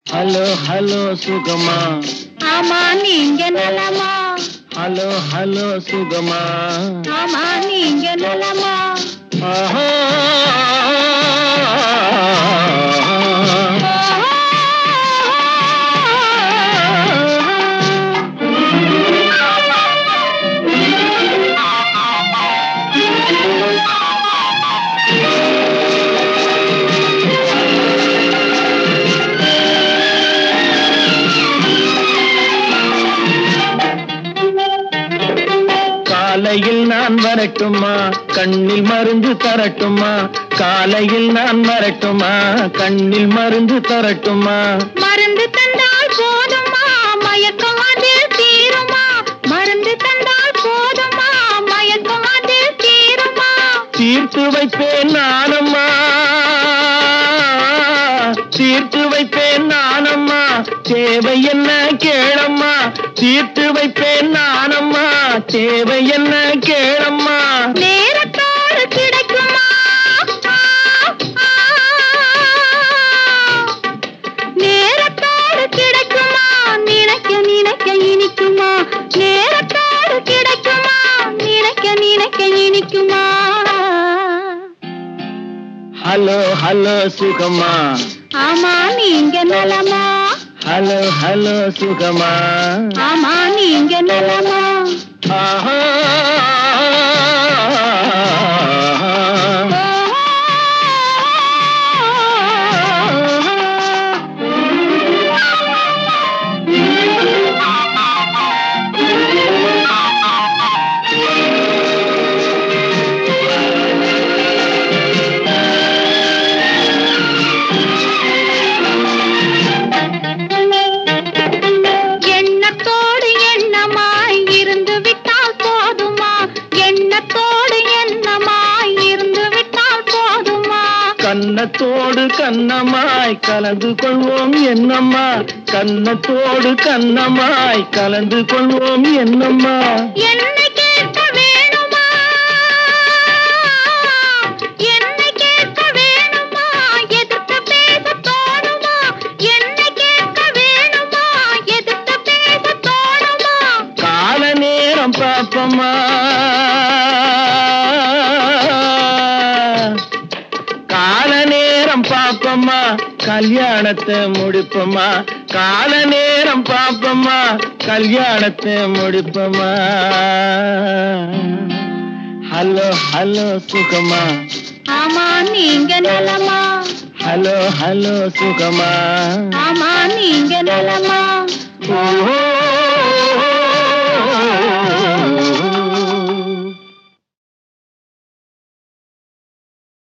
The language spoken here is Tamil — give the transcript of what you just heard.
ஹலோ ஹலோ சுகமா ஆமா நீங்க நலமா ஹலோ ஹலோ சுகமா ஆமா நீங்க நலமா ஆஹா. காலையில் நான் வரட்டுமா கண்ணில் மருந்து தரட்டுமா காலையில் நான் வரட்டுமா கண்ணில் மருந்து தரட்டுமா மருந்து தந்தால் போதுமா மயக்கம் அதில் தீருமா மருந்து தந்தால் போதுமா மயக்கம் அதில் தீருமா தீர்த்து வைப்பேன் நானம்மா தீர்த்து வைப்பேன் நானம்மா தேவை என்ன கேளம்மா தீர்த்து வைப்பேன் நானம்மா தேவை என்ன கேளம்மா நேரத்தோடு கிடைக்குமா நேரத்தோடு கிடைக்குமா நினைக்க நினைக்க இனிக்குமா நேரத்தோடு கிடைக்குமா நினைக்க நினைக்க இனிக்குமா ஹலோ ஹலோ சுகமா ஆமா நீங்க நலமா ஹலோ ஹலோ சுகமா ஆமா நீங்க நலமா ஆஹா. எண்ணத்தோடு எண்ணமாய் இருந்து விட்டால் போதுமா எண்ணத்தோடு எண்ணமாய் இருந்து விட்டால் போதுமா கன்னத்தோடு கன்னமாய் கலந்து கொள்வோம் என்னம்மா கன்னத்தோடு கன்னமாய் கலந்து கொள்வோம் என்னம்மா என்னை கேட்க வேணுமா என்னை கேட்க வேணுமா எதிர்த்து பேச தோணுமா என்னை கேட்க வேணுமா எதிர்த்து பேச தோணுமா கால நேரம் பாப்பம்மா கால நேரம் பாப்பம்மா கல்யாணத்தை முடிப்பம்மா கால நேரம் பாப்பம்மா கல்யாணத்தை முடிப்பம்மா ஹலோ ஹலோ சுகமா ஆமா நீங்க நலமா ஹலோ ஹலோ சுகமா ஆமா நீங்க நலமா ஓஹோ